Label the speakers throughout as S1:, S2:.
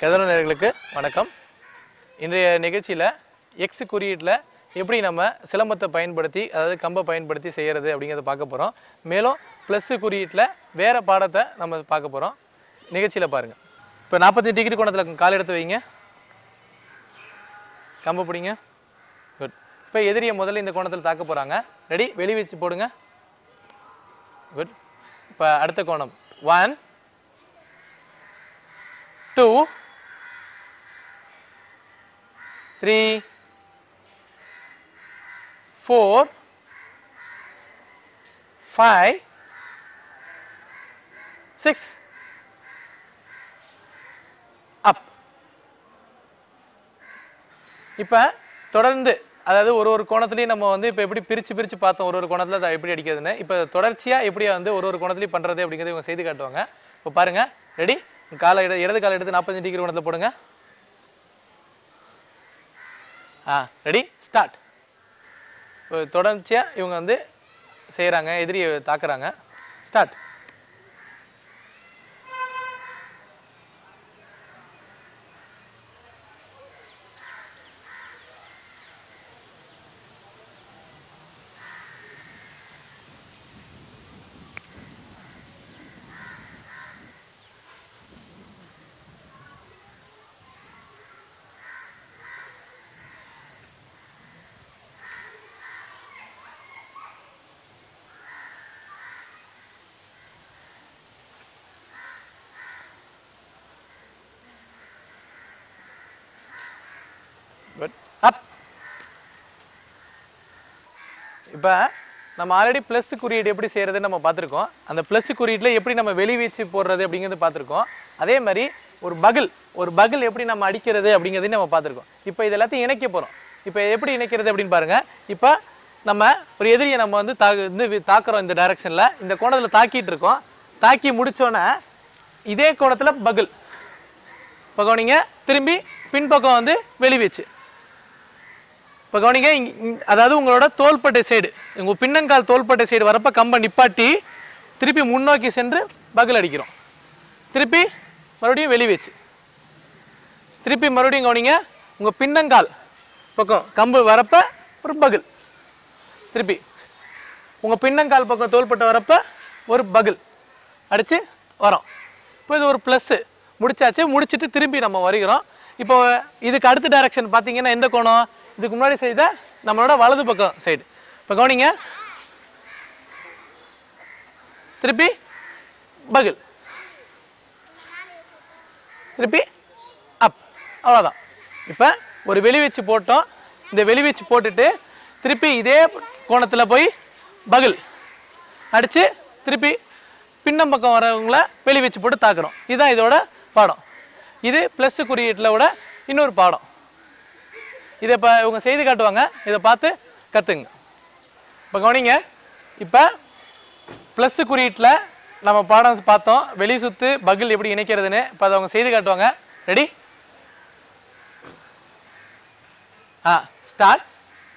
S1: கதிரவ நேயர்களுக்கு வணக்கம் இன்றைய நிகழ்ச்சியில் எக்ஸ் குறியீட்டில் எப்படி நம்ம சிலம்பத்தை பயன்படுத்தி அதாவது கம்பை பயன்படுத்தி செய்கிறது அப்படிங்கிறத பார்க்க போகிறோம் மேலும் ப்ளஸ் குறியீட்டில் வேறு பாடத்தை நம்ம பார்க்க போகிறோம் நிகழ்ச்சியில் பாருங்கள் இப்போ நாற்பத்தி டிகிரி கோணத்தில் கால் எடுத்து வைங்க கம்பை பிடிங்க குட் இப்போ எதிரியை முதல்ல இந்த கோணத்தில் தாக்க போகிறாங்க ரெடி வெளி வச்சு போடுங்க குட் இப்போ அடுத்த கோணம் one two three four five six up இப்போ தொடர்ந்து அதாவது ஒரு ஒரு கோணத்துலையும் நம்ம வந்து இப்போ எப்படி பிரித்து பிரித்து பார்த்தோம் ஒரு ஒரு கோணத்தில் அதை எப்படி அடிக்கிறதுன்னு இப்போ தொடர்ச்சியாக எப்படி வந்து ஒரு ஒரு கோணத்துலையும் பண்ணுறது அப்படிங்கிறத இவங்க செய்து காட்டுவாங்க இப்போ பாருங்கள் ரெடி காலை இட இடது காலை எடுத்து நாற்பத்தஞ்சு டிகிரி கோணத்தில் போடுங்க ஆ ரெடி ஸ்டார்ட் இப்போ தொடர்ச்சியாக இவங்க வந்து செய்கிறாங்க எதிரியை தாக்குறாங்க ஸ்டார்ட் குட் அப் இப்போ நம்ம ஆல்ரெடி ப்ளஸ் குறியீடு எப்படி செய்கிறதுன்னு நம்ம பார்த்துருக்கோம் அந்த ப்ளஸ் குறியீட்டில் எப்படி நம்ம வெளி வீச்சு போடுறது அப்படிங்கிறது பார்த்துருக்கோம் அதே மாதிரி ஒரு பகில் ஒரு பகில் எப்படி நம்ம அடிக்கிறது அப்படிங்கிறதையும் நம்ம பார்த்துருக்கோம் இப்போ இது எல்லாத்தையும் இணைக்க போகிறோம் இப்போ எப்படி இணைக்கிறது அப்படின்னு பாருங்கள் இப்போ நம்ம ஒரு எதிரியை நம்ம வந்து தா வந்து வி- தாக்குறோம் இந்த டைரக்ஷனில் இந்த கோணத்தில் தாக்கிட்டு இருக்கோம் தாக்கி முடிச்சோன்னே இதே கோணத்தில் பகில் இப்போ கவனிங்க திரும்பி பின்பக்கம் வந்து வெளி வீச்சு இப்போ கவனிங்க இங்க- இங்க- அதாவது உங்களோட தோள்பட்டை சைடு உங்கள் பின்னங்கால் தோள்பட்டை சைடு வரப்ப கம்பை நிப்பாட்டி திருப்பி முன்னோக்கி சென்று பகல் அடிக்கிறோம் திருப்பி மறுபடியும் வெளி வச்சு திருப்பி மறுபடியும் கவனிங்க உங்கள் பின்னங்கால் பக்கம் கம்பு வரப்ப ஒரு பகல் திருப்பி உங்கள் பின்னங்கால் பக்கம் தோள்பட்டை வரப்ப ஒரு பகல் அடித்து வரோம் இப்போ இது ஒரு ப்ளஸ்ஸு முடிச்சாச்சு முடிச்சிட்டு திரும்பி நம்ம வருகிறோம் இப்போ இதுக்கு அடுத்த டைரக்ஷன் பார்த்தீங்கன்னா எந்த கோணம் இதுக்கு முன்னாடி செய்த நம்மளோட வலது பக்கம் சைடு இப்போ கவனிங்க திருப்பி பகில் திருப்பி அப் அவ்வளோதான் இப்போ ஒரு வெளி வச்சு போட்டோம் இந்த வெளி வச்சு போட்டுட்டு திருப்பி இதே கோணத்தில் போய் பகில் அடித்து திருப்பி பின்னம் பக்கம் வரவங்கள வெளி வச்சு போட்டு தாக்குறோம் இதுதான் இதோட பாடம் இது ப்ளஸ் குறியீட்டில் விட இன்னொரு பாடம் இதை இப்போ இவங்க செய்து காட்டுவாங்க இதை பார்த்து கற்றுங்க இப்போ கவனிங்க இப்போ ப்ளஸ் குறியீட்டில் நம்ம பாடம் பார்த்தோம் வெளி சுத்து பகில் எப்படி இணைக்கிறதுன்னு இப்போ அதை அவங்க செய்து காட்டுவாங்க ரெடி ஆ ஸ்டார்ட்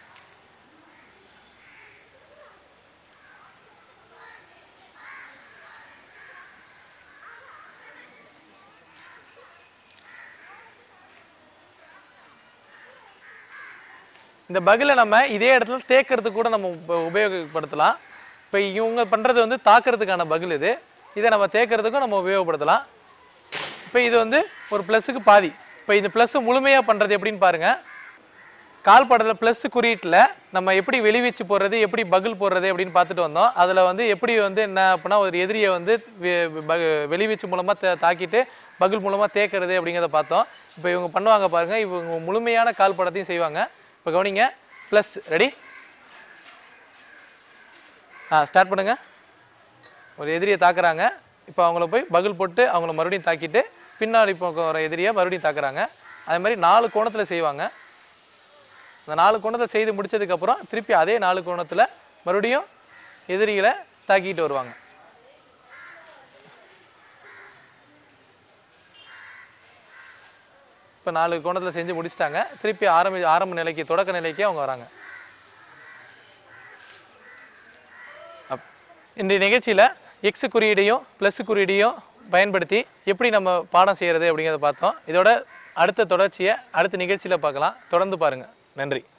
S1: இந்த பகிலை நம்ம இதே இடத்துல தேக்கிறதுக்கு கூட நம்ம உப- உபயோகப்படுத்தலாம் இப்போ இவங்க பண்ணுறது வந்து தாக்கிறதுக்கான பகில் இது இதை நம்ம தேக்கிறதுக்கும் நம்ம உபயோகப்படுத்தலாம் இப்போ இது வந்து ஒரு ப்ளஸ்ஸுக்கு பாதி இப்போ இந்த ப்ளஸ் முழுமையாக பண்ணுறது எப்படின்னு பாருங்கள் கால் படத்தில் ப்ளஸ் குறியீட்டில் நம்ம எப்படி வெளிவீச்சு போடுறது எப்படி பகில் போடுறது அப்படின்னு பார்த்துட்டு வந்தோம் அதில் வந்து எப்படி வந்து என்ன அப்படின்னா ஒரு எதிரியை வந்து வெ- பக- வெளிவீச்சு மூலமாக தாக்கிட்டு பகில் மூலமாக தேக்கிறது அப்படிங்கிறத பார்த்தோம் இப்போ இவங்க பண்ணுவாங்க பாருங்கள் இவங்க முழுமையான கால் படத்தையும் செய்வாங்க இப்போ கவனிங்க ப்ளஸ் ரெடி ஆ ஸ்டார்ட் பண்ணுங்க ஒரு எதிரியை தாக்குறாங்க இப்போ அவங்கள போய் பகில் போட்டு அவங்கள மறுபடியும் தாக்கிட்டு பின்னாடி பக்கம் வர எதிரியை மறுபடியும் தாக்குறாங்க அதே மாதிரி நாலு கோணத்தில் செய்வாங்க அந்த நாலு கோணத்தை செய்து முடிச்சதுக்கப்புறம் திருப்பி அதே நாலு கோணத்தில் மறுபடியும் எதிரிகளை தாக்கிட்டு வருவாங்க இப்போ நாலு கோணத்தில் செஞ்சு முடிச்சிட்டாங்க திருப்பி ஆரம்பி ஆரம்ப நிலைக்கு தொடக்க நிலைக்கு அவங்க வராங்க அப் இன்றைய நிகழ்ச்சியில் எக்ஸ் குறியீடையும் ப்ளஸ் குறியீடையும் பயன்படுத்தி எப்படி நம்ம பாடம் செய்கிறது அப்படிங்கிறத பார்த்தோம் இதோட அடுத்த தொடர்ச்சியை அடுத்த நிகழ்ச்சியில் பார்க்கலாம் தொடர்ந்து பாருங்கள் நன்றி